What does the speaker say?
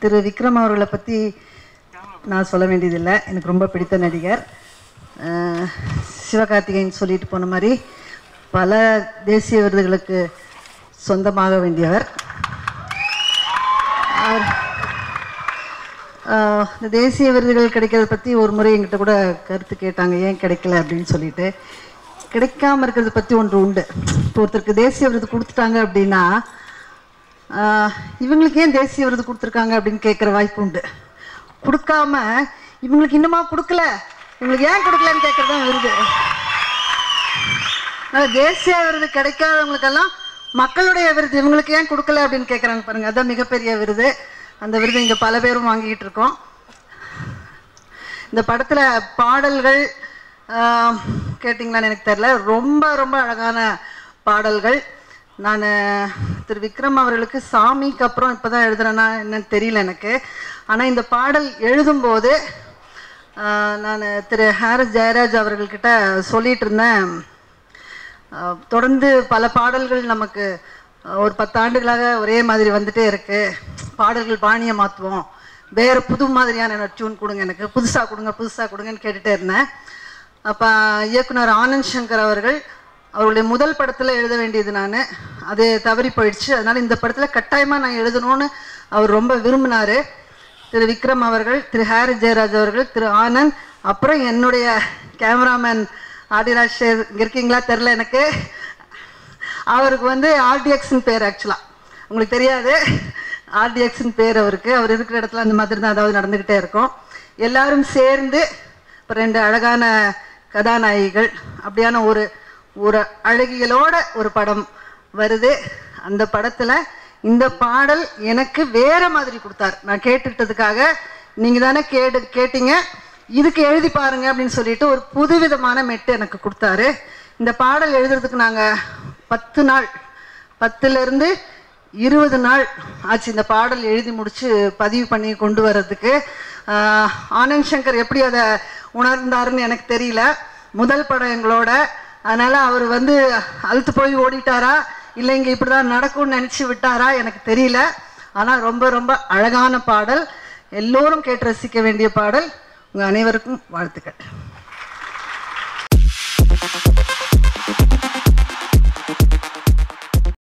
திரு விக்ரம் அவர்களை பற்றி நான் சொல்ல வேண்டியதில்லை எனக்கு ரொம்ப பிடித்த நடிகர் அஹ், சிவகார்த்திகேயன் சொல்லிட்டு போன மாதிரி பல தேசிய விருதுகளுக்கு சொந்தமாக வேண்டியவர் அவர் ஆஹ், இந்த தேசிய விருதுகள் கிடைக்கிறத பற்றி ஒரு முறை என்கிட்ட கூட கருத்து கேட்டாங்க ஏன் கிடைக்கல அப்படின்னு சொல்லிட்டு கிடைக்காம இருக்கிறத பற்றி ஒன்று உண்டு இப்போ ஒருத்தருக்கு தேசிய விருது கொடுத்துட்டாங்க அப்படின்னா ஆஹ், இவங்களுக்கு ஏன் தேசிய விருது கொடுத்துருக்காங்க அப்படின்னு கேட்குற வாய்ப்பு உண்டு கொடுக்காம இவங்களுக்கு இன்னுமா கொடுக்கல இவங்களுக்கு ஏன் கொடுக்கலன்னு கேட்குறது தான் விருது ஆனா, தேசிய விருது கிடைக்காதவங்களுக்கெல்லாம் மக்களுடைய விருது இவங்களுக்கு ஏன் கொடுக்கல அப்படின்னு கேட்குறாங்க பாருங்க அதான் மிகப்பெரிய விருது அந்த விருது இங்கே பல பேரும் வாங்கிக்கிட்டு இருக்கோம் இந்த படத்தில் பாடல்கள் ஆஹ், கேட்டிங்களான்னு எனக்கு தெரில ரொம்ப ரொம்ப அழகான பாடல்கள் நான் திரு விக்ரம் அவர்களுக்கு சாமிக்கு அப்புறம் இப்போ தான் எழுதுறேன்னா என்னன்னு தெரியல எனக்கு ஆனால் இந்த பாடல் எழுதும்போது நான் திரு ஹாரிஸ் ஜெயராஜ் அவர்கள்கிட்ட சொல்லிட்டு இருந்தேன் ஆஹ் தொடர்ந்து பல பாடல்கள் நமக்கு ஆஹ் ஒரு பத்தாண்டுகளாக ஒரே மாதிரி வந்துட்டே இருக்கு பாடல்கள் பாணியை மாற்றுவோம் வேறு புது மாதிரியான டியூன் கொடுங்க எனக்கு புதுசாக கொடுங்க புதுசாக கொடுங்கன்னு கேட்டுட்டே இருந்தேன் அப்போ இயக்குனர் ஆனந்த் சங்கர் அவர்கள் அவருடைய முதல் படத்தில் எழுத வேண்டியது நான் அது தவறி போயிடுச்சு அதனால் இந்த படத்தில் கட்டாயமாக நான் எழுதணும்னு அவர் ரொம்ப விரும்பினார் திரு விக்ரம் அவர்கள் திரு ஹாரி ஜெயராஜ் அவர்கள் திரு ஆனந்த் அப்புறம் என்னுடைய கேமராமேன் ஆதிராஜ் சேர் இங்கே இருக்கீங்களா தெரில எனக்கு அவருக்கு வந்து ஆர்டிஎக்ஸ்னு பேர் ஆக்சுவலாக உங்களுக்கு தெரியாது ஆர்டிஎக்ஸ்னு பேர் அவருக்கு அவர் இருக்கிற இடத்துல அந்த மாதிரி தான் அதாவது நடந்துக்கிட்டே இருக்கும் எல்லாரும் சேர்ந்து இப்போ ரெண்டு அழகான கதாநாயகிகள் அப்படியான ஒரு ஒரு அழகியலோட ஒரு படம் வருது அந்த படத்தில் இந்த பாடல் எனக்கு வேற மாதிரி கொடுத்தார் நான் கேட்டுக்கிட்டதுக்காக நீங்கள் தானே கேட்டு கேட்டீங்க இதுக்கு எழுதி பாருங்க அப்படின்னு சொல்லிட்டு ஒரு புதுவிதமான மெட்டு எனக்கு கொடுத்தாரு இந்த பாடல் எழுதுறதுக்கு நாங்கள் பத்து நாள் பத்துலேருந்து இருபது நாள் ஆச்சு இந்த பாடல் எழுதி முடிச்சு பதிவு பண்ணி கொண்டு வர்றதுக்கு ஆஹ், ஆனந்த் சங்கர் எப்படி அதை உணர்ந்தாருன்னு எனக்கு தெரியல முதல் படம் எங்களோட அதனால் அவர் வந்து அழுத்து போய் ஓடிட்டாரா இல்லை இங்கே இப்படி தான் நடக்கும்னு நினச்சி விட்டாரா எனக்கு தெரியல ஆனால் ரொம்ப ரொம்ப அழகான பாடல் எல்லோரும் கேட்டு ரசிக்க வேண்டிய பாடல் உங்கள் அனைவருக்கும் வாழ்த்துக்கள்